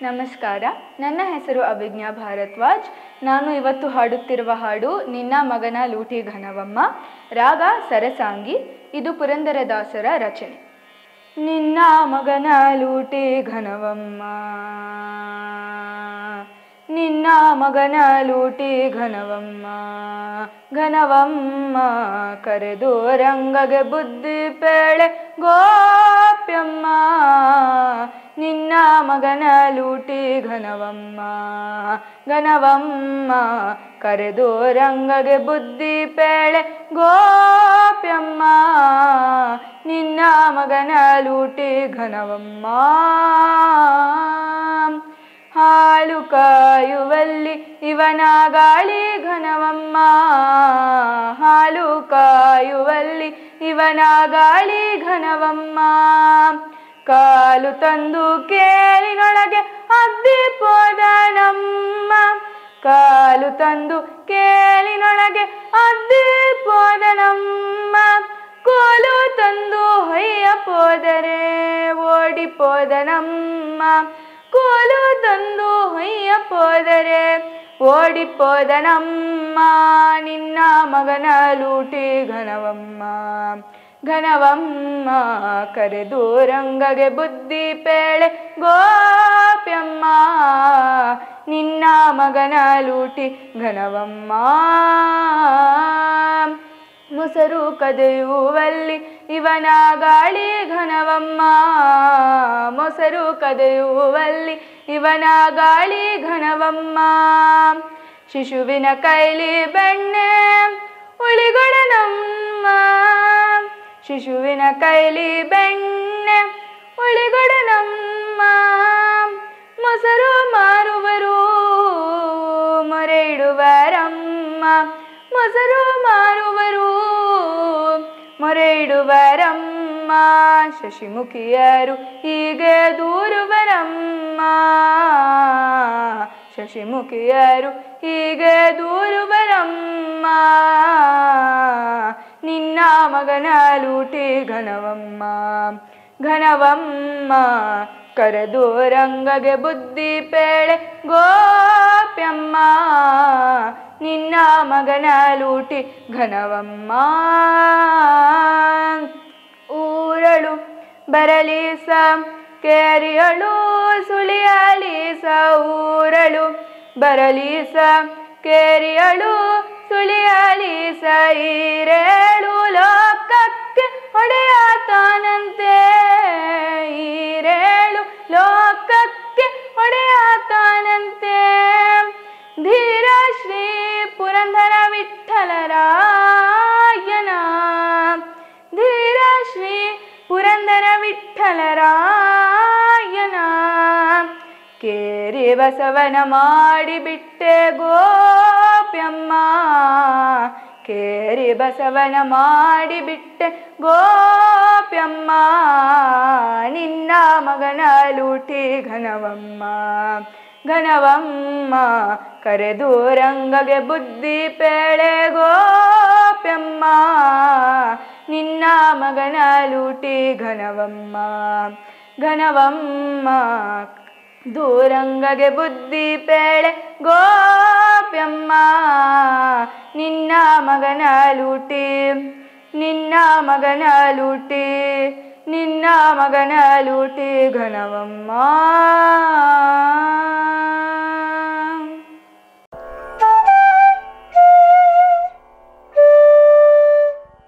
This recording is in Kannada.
ನಮಸ್ಕಾರ ನನ್ನ ಹೆಸರು ಅಭಿಜ್ಞಾ ಭಾರದ್ವಾಜ್ ನಾನು ಇವತ್ತು ಹಾಡುತ್ತಿರುವ ಹಾಡು ನಿನ್ನ ಮಗನ ಲೂಟಿ ಘನವಮ್ಮ ರಾಗ ಸರಸಾಂಗಿ ಇದು ಪುರಂದರದಾಸರ ರಚನೆ ನಿನ್ನ ಮಗನ ಲೂಟಿ ಘನವಮ್ಮ ನಿನ್ನ ಮಗನ ಲೂಟಿ ಘನವಮ್ಮ ಘನವಮ್ಮ ಕರೆದು ರಂಗಗೆ ಬುದ್ಧಿ ಪೇಳೆ ಗೋಪ್ಯಮ್ಮ ನಿನ್ನ ಮಗನ ಲೂಟಿ ಘನವಮ್ಮ ಘನವಮ್ಮ ಕರೆದು ರಂಗಗೆ ಬುದ್ಧಿ ಪೇಳೆ ಗೋಪ್ಯಮ್ಮ ನಿನ್ನ ಮಗನ ಲೂಟಿ ಘನವಮ್ಮ ಹಾಲು ಕಾಯುವಲ್ಲಿ ಇವನ ಗಾಳಿ ಘನವಮ್ಮ ಹಾಲು ಕಾಯುವಲ್ಲಿ ಇವನ ಗಾಳಿ ಘನವಮ್ಮ ಕಾಲು ತಂದು ಕೇಳಿನೊಳಗೆ ಅದ್ದಿ ಪೋದನಮ್ಮ ಕಾಲು ತಂದು ಕೇಳಿನೊಳಗೆ ಅದ್ದಿ ಪೋದನಮ್ಮ ಕೋಲು ತಂದು ಹೊಯ್ಯ ಪೋದರೆ ಓಡಿ ಪೋದನಮ್ಮ ಕೋಲು ತಂದು ಹೊಯ್ಯ ಪೋದರೆ ಓಡಿಪೋದನಮ್ಮ ನಿನ್ನ ಮಗನ ಲೂಟಿ ಘನವಮ್ಮ ಘನವಮ್ಮ ಕರೆದು ರಂಗಗೆ ಬುದ್ಧಿ ಪೇಳೆ ಗೋಪ್ಯಮ್ಮ ನಿನ್ನ ಮಗನ ಲೂಟಿ ಘನವಮ್ಮ ಮೊಸರು ಕದೆಯುವಲ್ಲಿ ಇವನ ಗಾಳಿ ಘನವಮ್ಮ ಮೊಸರು ಕದೆಯುವಲ್ಲಿ ಇವನ ಗಾಳಿ ಘನವಮ್ಮ ಶಿಶುವಿನ ಕೈಲಿ ಬೆಣ್ಣೆ ಉಳಿಗೊಡನಮ್ಮ ಶಿಶುವಿನ ಕೈಲಿ ಬೆಣ್ಣೆ ಉಳಿಗೊಡನಮ್ಮ ಮೊಸರು ಮಾರುವರು ಮೊರೆ ಇಡುವರಮ್ಮ ಮೊಸರು ಮಾರುವರು ಮೊರೆ ಇಡುವರಮ್ಮ ಶಶಿಮುಖಿಯರು ಹೀಗೆ ದೂರುವರಮ್ಮ ಶಶಿಮುಖಿಯರು ಹೀಗೆ ದೂರುವರಮ್ಮ ನಿನ್ನ ಮಗನ ಲೂಟಿ ಘನವಮ್ಮ ಘನವಮ್ಮ ಕರೆದು ರಂಗಗೆ ಬುದ್ಧಿ ಪೇಳೆ ಗೋಪ್ಯಮ್ಮ ನಿನ್ನ ಮಗನ ಲೂಟಿ ಘನವಮ್ಮ ಊರಳು ಬರಲೀಸ ಕೇರಿಯಳು ಸುಳಿಯಲೀಸ ಊರಳು ಬರಲೀಸ ಕೇರಿಯಳು ಸುಳಿಯಲೀಸ ಈರೇಳು ಲೋಕಕ್ಕೆ ಹೊಡೆಯಾತಾನಂತೆ ಈರೇಳು ಲೋಕಕ್ಕೆ ಹೊಡೆಯಾತಾನಂತೆ ಧೀರ ಶ್ರೀ ಪುರಂದರ ವಿಠಲರಾಯನ ಧೀರ ಶ್ರೀ ಪುರಂದರ ವಿಠಲರಾಯನ ಕೇರಿ ಬಸವನ ಮಾಡಿಬಿಟ್ಟೆ ಗೋಪ್ಯಮ್ಮ ಕೇರಿ ಬಸವನ ಮಾಡಿಬಿಟ್ಟೆ ಗೋಪ್ಯಮ್ಮ ನಿನ್ನ ಮಗನ ಲೂಟಿ ಘನವಮ್ಮ ಘನವಮ್ಮ ಕರೆದು ರಂಗಗೆ ಬುದ್ಧಿ ಪೇಳೆ ಗೋಪ್ಯಮ್ಮ ನಿನ್ನ ಮಗನ ಲೂಟಿ ಘನವಮ್ಮ ಘನವಮ್ಮ ದೂರಂಗಗೆ ಬುದ್ಧಿ ಪೇಳೆ ಗೋಪ್ಯಮ್ಮ ನಿನ್ನ ಮಗನ ಲೂಟಿ ನಿನ್ನ ಮಗನ ಲೂಟಿ ನಿನ್ನ ಮಗನ ಲೂಟಿ ಘನವಮ್ಮ